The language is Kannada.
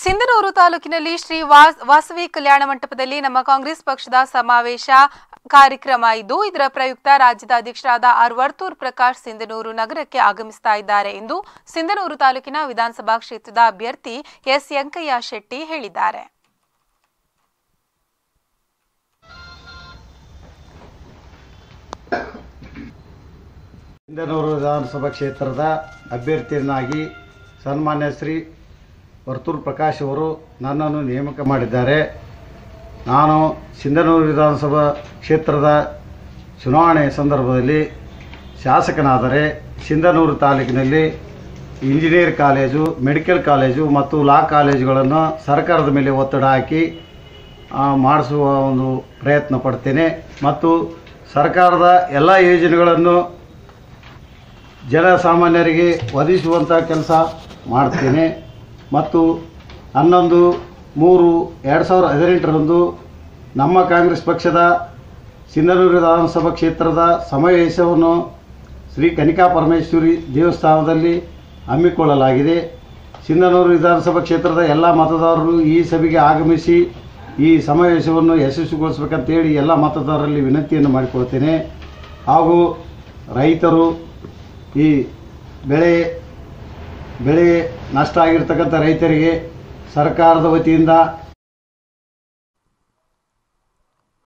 ಸಿಂಧನೂರು ತಾಲೂಕಿನಲ್ಲಿ ಶ್ರೀ ವಾಸ್- ವಾಸವಿ ಕಲ್ಯಾಣ ಮಂಟಪದಲ್ಲಿ ನಮ್ಮ ಕಾಂಗ್ರೆಸ್ ಪಕ್ಷದ ಸಮಾವೇಶ ಕಾರ್ಯಕ್ರಮ ಇದ್ದು ಇದರ ಪ್ರಯುಕ್ತ ರಾಜ್ಯದ ಅಧ್ಯಕ್ಷರಾದ ಆರ್ ವರ್ತೂರ್ ಪ್ರಕಾಶ್ ಸಿಂಧನೂರು ನಗರಕ್ಕೆ ಆಗಮಿಸ್ತಾ ಇದ್ದಾರೆ ಎಂದು ಸಿಂಧನೂರು ತಾಲೂಕಿನ ವಿಧಾನಸಭಾ ಕ್ಷೇತ್ರದ ಅಭ್ಯರ್ಥಿ ಎಸ್ ಯಂಕಯ್ಯ ಶೆಟ್ಟಿ ಹೇಳಿದ್ದಾರೆ ಸಿಂಧನೂರು ವಿಧಾನಸಭಾ ಕ್ಷೇತ್ರದ ಅಭ್ಯರ್ಥಿಯನ್ನಾಗಿ ಸನ್ಮಾನ್ಯ ಶ್ರೀ ವರ್ತೂರ್ ಪ್ರಕಾಶ್ ಅವರು ನನ್ನನ್ನು ನೇಮಕ ಮಾಡಿದ್ದಾರೆ ನಾನು ಸಿಂಧನೂರು ವಿಧಾನಸಭಾ ಕ್ಷೇತ್ರದ ಚುನಾವಣೆ ಸಂದರ್ಭದಲ್ಲಿ ಶಾಸಕನಾದರೆ ಸಿಂಧನೂರು ತಾಲೂಕಿನಲ್ಲಿ ಇಂಜಿನಿಯರ್ ಕಾಲೇಜು ಮೆಡಿಕಲ್ ಕಾಲೇಜು ಮತ್ತು ಲಾ ಕಾಲೇಜುಗಳನ್ನು ಸರ್ಕಾರದ ಮೇಲೆ ಒತ್ತಡ ಹಾಕಿ ಆ, ಮಾಡಿಸುವ ಒಂದು ಪ್ರಯತ್ನ ಪಡ್ತೇನೆ ಮತ್ತು ಸರ್ಕಾರದ ಎಲ್ಲ ಯೋಜನೆಗಳನ್ನು ಜನಸಾಮಾನ್ಯರಿಗೆ ಒದಗಿಸುವಂಥ ಕೆಲಸ ಮಾಡ್ತೇನೆ ಮತ್ತು ಹನ್ನೊಂದು ಮೂರು ಎರಡು ಸಾವಿರದ ಹದಿನೆಂಟರಂದು ನಮ್ಮ ಕಾಂಗ್ರೆಸ್ ಪಕ್ಷದ ಸಿಂಧನೂರು ವಿಧಾನಸಭಾ ಕ್ಷೇತ್ರದ ಸಮಾವೇಶವನ್ನು ಶ್ರೀ ಕನಿಕಾ ಪರಮೇಶ್ವರಿ ದೇವಸ್ಥಾನದಲ್ಲಿ ಹಮ್ಮಿಕೊಳ್ಳಲಾಗಿದೆ ಸಿಂಧನೂರು ವಿಧಾನಸಭಾ ಕ್ಷೇತ್ರದ ಎಲ್ಲ ಮತದಾರರು ಈ ಸಭೆಗೆ ಆಗಮಿಸಿ ಈ ಸಮಾವೇಶವನ್ನು ಯಶಸ್ವಿಗೊಳಿಸಬೇಕಂತೇಳಿ ಎಲ್ಲ ಮತದಾರರಲ್ಲಿ ವಿನಂತಿಯನ್ನು ಮಾಡಿಕೊಳ್ತೇನೆ ಹಾಗೂ ರೈತರು ಈ ಬೆಳೆ ಬೆಳೆ ನಷ್ಟ ಆಗಿರ್ತಕ್ಕಂಥ ರೈತರಿಗೆ ಸರ್ಕಾರದ ವತಿಯಿಂದ